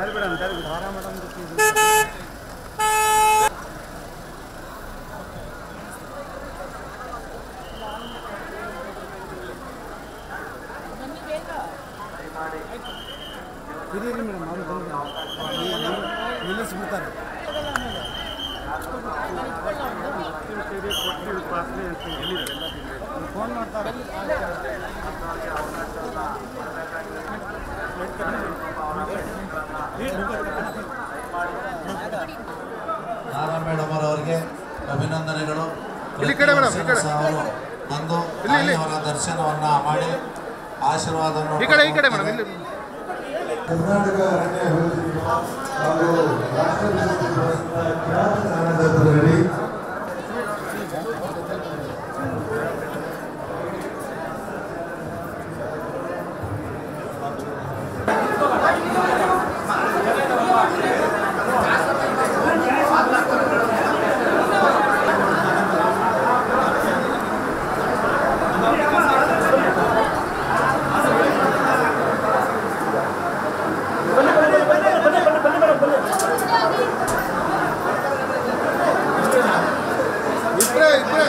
ಹಿರಿಯರಿ madam ಅವ್ರು ಬಂದು ನಿಲ್ಲಿಸ್ಬಿಡ್ತಾರೆ phone ಮಾಡ್ತಾರೆ ನಾರಾ ಮೇಡಮ್ ಅವರಿಗೆ ಅಭಿನಂದನೆಗಳು ಇಲ್ಲಿ ಕಡೆ ಮೇಡಮ್, ಈ ಕಡೆ. ಸಹ ಅವರು ಬಂದು ಇಲ್ಲಿ, ಇಲ್ಲಿ. ತಾಯಿಯವರ ದರ್ಶನವನ್ನ ಮಾಡಿ ಆಶೀರ್ವಾದವನ್ನು ಈ ಕಡೆ ಈ ಕಡೆ ಪಡ್ಕೊಂಡು ಮೇಡಮ್ ಇಲ್ಲಿ ಕರ್ನಾಟಕ ಅರಣ್ಯ ಅಭಿವೃದ್ಧಿ ನಿಗಮ ಹಾಗೂ ರಾಷ್ಟ್ರ ಪ್ರಶಸ್ತಿ ಪುರಸ್ಕೃತ ಖ್ಯಾತ ಚಾರಣದತ್ತರಲ್ಲಿ ಇಬ್ಬರೇ ಇಬ್ಬರೇ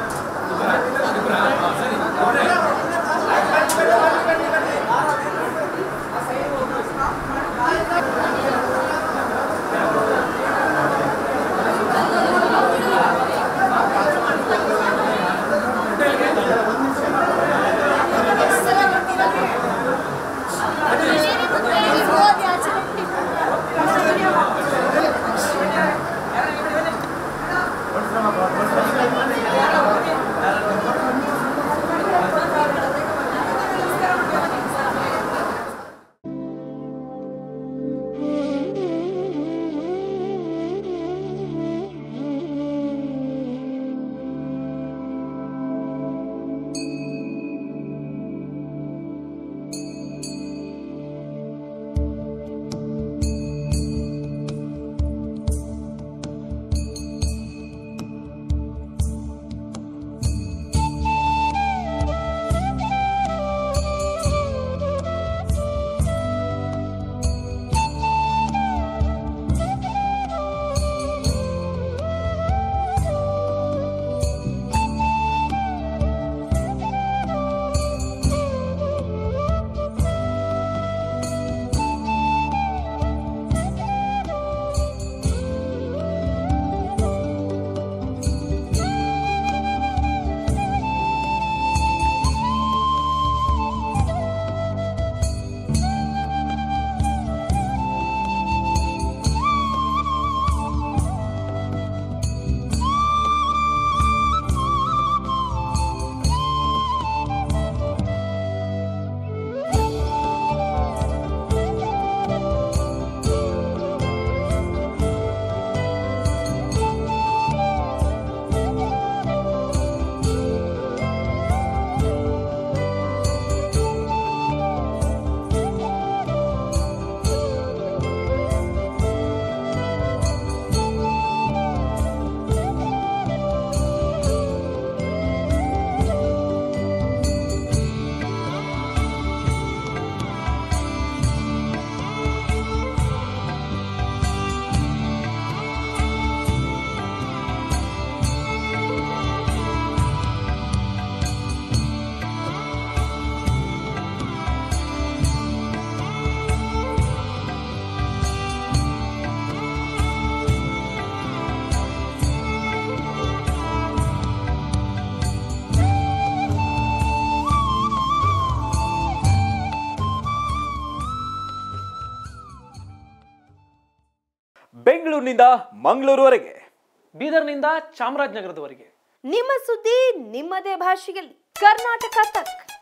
ಬೆಂಗಳೂರಿನಿಂದ ಮಂಗಳೂರುವರೆಗೆ ಬೀದರ್ನಿಂದ ಚಾಮರಾಜನಗರದವರೆಗೆ ನಿಮ್ಮ ಸುದ್ದಿ ನಿಮ್ಮದೇ ಭಾಷೆಯಲ್ಲಿ ಕರ್ನಾಟಕ ತಕ್